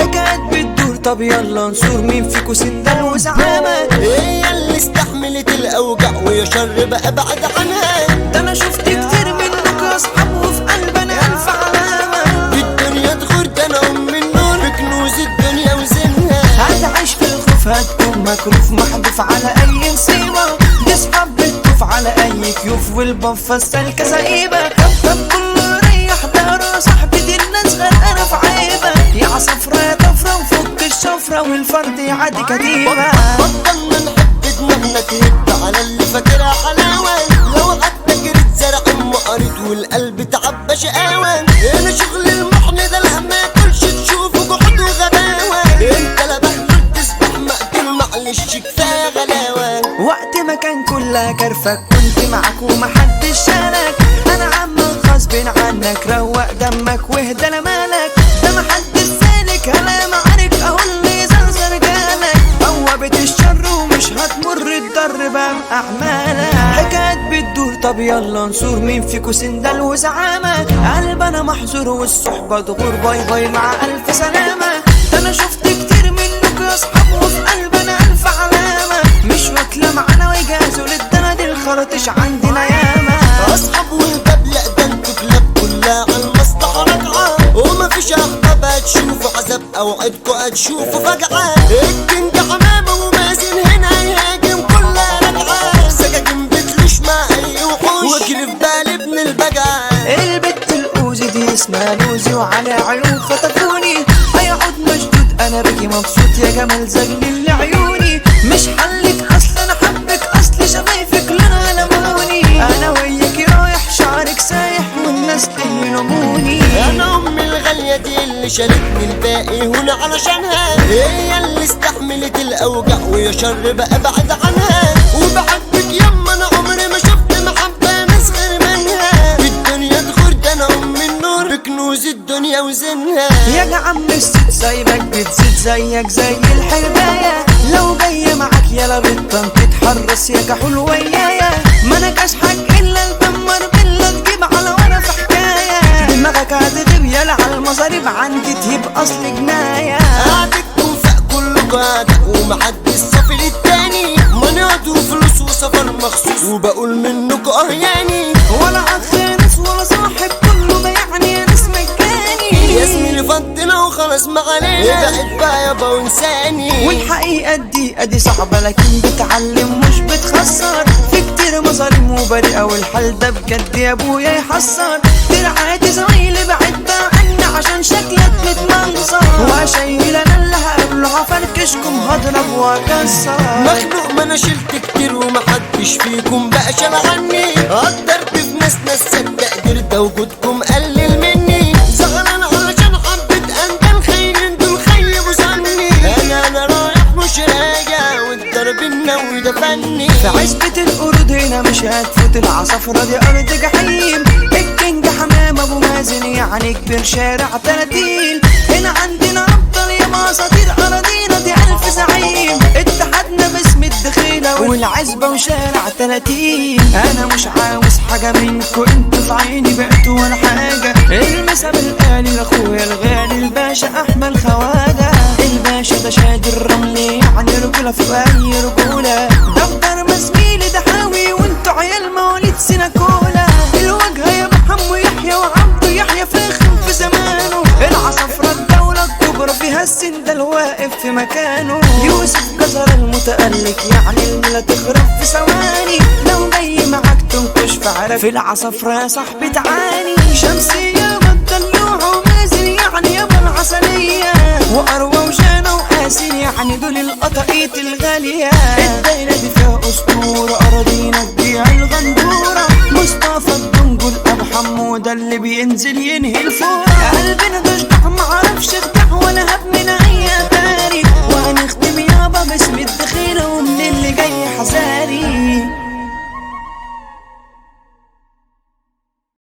حكايات بتدور طب يلا نصور مين فيكو سندال وزعامة هي اللي استحملت الاوجع ويا شر بقى بعد عنها ده انا شفت كتير منكم يا اصحاب وفي قلبنا الف علامة في الدنيا تغور ده انا ام النور بكنوز الدنيا وزنها هتعيش في الخوف هتكون مكروف محذوف على اي مصيبة تسحب بتطوف على اي كيوف والبفة السالكة زئيبة طب كله ريح داره صاحبي دي الناس غرقانة في عيبة يا عصفرة يا طفرة وفك الشفرة والفرد يعدي كتيبة بطلنا نحب دماغنا تهد على اللي فاكرها حلاوة لو قعدت جريت زرع ام قريت والقلب تعبى شقاوة انا شغل المحن ده لا ما ياكلش تشوفه جحود وغباوة انت لا بحلول تسبح مقتول معلش كفاية غلاوة وقت ما كان كلها كرفك كنت معاك ومحدش شالك انا عمال غصب عنك روق دمك واهدى لا مالك ده محدش سالك هلا معارك اهو اللي زرزر جالك بوابة الشر ومش هتمر الضر بقى اعمالك حكايات بتدور طب يلا نصور مين فيكو سندال وزعامة قلب انا محظور والصحبة تغور باي باي مع الف سلامة ده انا شفت كتير منكم يا اصحاب وفي قلبنا الف علامة مش واكلة معانا ويجازوا للدنا دي الخرطش عندنا ياما اصحاب والباب لا ده انتوا كلاب كلها على المصلحة راجعة ومفيش احباب هتشوفوا عذاب اوعدكوا هتشوفوا فجعة الكينج حمامة ومازن هنا هيهاجم كلها راجعة سكاكين بتلوش مع اي وحوش واجري في بالي ابن البجعة البت الأوزي دي اسمها لوزي وعلى عيون خطفوني هيقعد مشدود أنا بيكي مبسوط يا جمال زغلل لعيوني مش حلك أصل أنا حبك أصل شفايفك لونها لموني أنا وياكي رايح شعرك سايح والناس تهلموني انا امي الغالية دي اللي شالتني الباقي هنا علشانها هي اللي استحملت الاوجع ويا شر بقى بعد عنها وبحبك يما انا عمري ما شفت محبة ناس غير منها في الدنيا تغور ده انا ام النور بكنوز الدنيا وزنها يا عم الست سايبك بتزيد زيك زي الحرباية لو جاية معاك يلا بطن تتحرس يا كحول ويايا ما انا حق الا الدمر بالله تجيب على ورا في حكاية دماغك هتغيب يلا على المصاريف عندي تهيب اصل جناية قعدتكم فوق كله قاعدة ومحدش صافي للتاني مناط وفلوس وسفر مخصوص وبقول منكم اه يعني ولا اخ ناس ولا صاحب كله بيعني يا ناس مجاني يا زميلي فضنا وخلاص ما علينا ابعد بقى يابا وانساني والحقيقة دي ادي صعبة لكن بتعلم مش بتخسر في كتير مظالم وبريئة والحال ده بجد يا ابويا يحسر ترعاتي زمايلي بعد بقى عني عشان شكلك متمنظر واشيل انا اللي هقابله هفركشكم هضرب واكسر مخنوق ما انا شلت كتير ومحدش فيكم بقى شال عني قدرت في ناس ناس صدق قدرت وجودكم قلل مني زعلان علشان حبة اندال خاينين دول خيبوا ظني انا انا رايح مش راجع والضرب النووي ده فني في عزبة القرود هنا مش هتفوت العصفرة دي أرض جحيم الكينج حمام أبو مازن يعني كبير شارع تلاتين هنا عندنا أبطال يا مساطير أراضينا دي ألف زعيم اتحدنا باسم الدخيلة والعزبة وشارع تلاتين أنا مش عاوز حاجة منكو انتوا في عيني بعتوا ولا حاجة المسا بالآلي لأخويا الغالي الباشا أحمد خواجة الباشا ده شاد الرملي يعني رجولة في أي رجولة دفتر مسميلي ده حاوي وانتوا عيال مواليد سيناكولا الوجه يا محمد يحيى وعبده يحيى فخم في زمانه العصفرة الدولة الكبرى فيها السن ده الواقف في مكانه يوسف جزر المتألق يعني الملا تخرب في ثواني لو جاي معاك تنكش في عرف العصفرة يا صاحبي تعاني شمسية والدلوع ومازن يعني يابا العسلية وأروى وجانا وقاسين يعني دول القطاقيت الغالية الدايرة دي فيها أسطورة أراضينا تبيع الغندورة مصطفى الدنجل أبو حمودة اللي بينزل ينهي الفورة قلبنا ده معرفش